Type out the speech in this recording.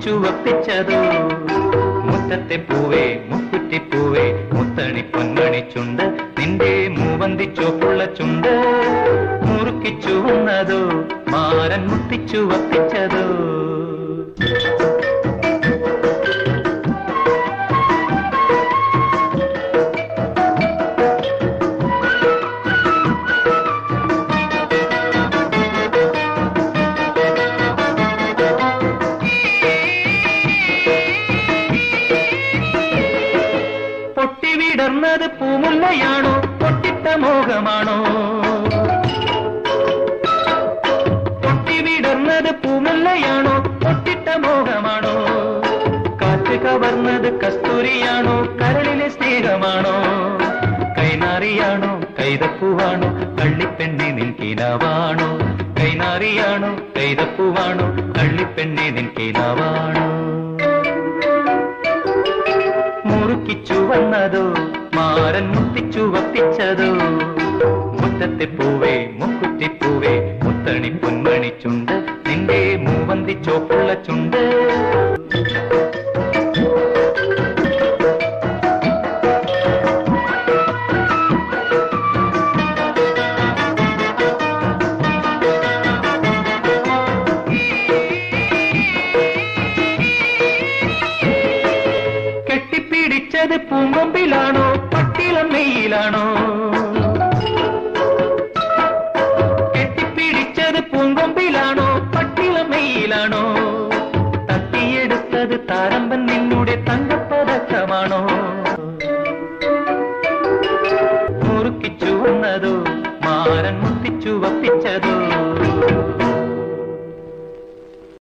മുത്തിച്ചുവപ്പിച്ചതോ മുറ്റത്തെ പൂവേ മുക്കുറ്റിപ്പൂവേ മുത്തണി പൊന്മണി ചുണ്ട് നിന്റെ മൂവന്തി ചോപ്പുള്ള ചുണ്ട് മുറുക്കിച്ചു വന്നതോ മാരൻ മുത്തിച്ചുവപ്പിച്ചതോ പൊട്ടിവിടർന്നത് പൂമുല്ലയാണോ പൊട്ടിട്ട മോഹമാണോ പൊട്ടിവിടർന്നത് പൂമുല്ലയാണോ പൊട്ടിട്ട മോഹമാണോ കാറ്റ് കവർന്നത് കസ്തൂരിയാണോ കരളിലെ സ്നേഹമാണോ കൈനാറിയാണോ കൈതപ്പൂവാണോ കള്ളിപ്പെണ്ണെ നിൻകിനാവാണോ കൈനാറിയാണോ കൈതപ്പൂവാണോ കള്ളിപ്പെണ്ണെ നിൻകിനാവാണോ മുറുക്കിച്ചു വന്നതോ മാരൻ മുത്തിച്ചു വപ്പിച്ചതോ മുറ്റത്തെ പൂവേ മുക്കുറ്റിപ്പൂവേ മുത്തണി പൊന്മണി ചുണ്ട് നിന്റെ മൂവന്തി ചോപ്പുള്ള ചുണ്ട് കെട്ടിപ്പിടിച്ചത് പൂങ്കൊമ്പിലാണോ പട്ടിളമ്മയിലാണോ കെട്ടിപ്പിടിച്ചത് പൂങ്കൊമ്പിലാണോ പട്ടിളമ്മയിലാണോ തട്ടിയെടുത്തത് താരമ്പൻ നിന്നുടെ തങ്കപ്പതക്കമാണോ മുറുക്കിച്ചു വന്നതോ മാരൻ മുത്തിച്ചു വപ്പ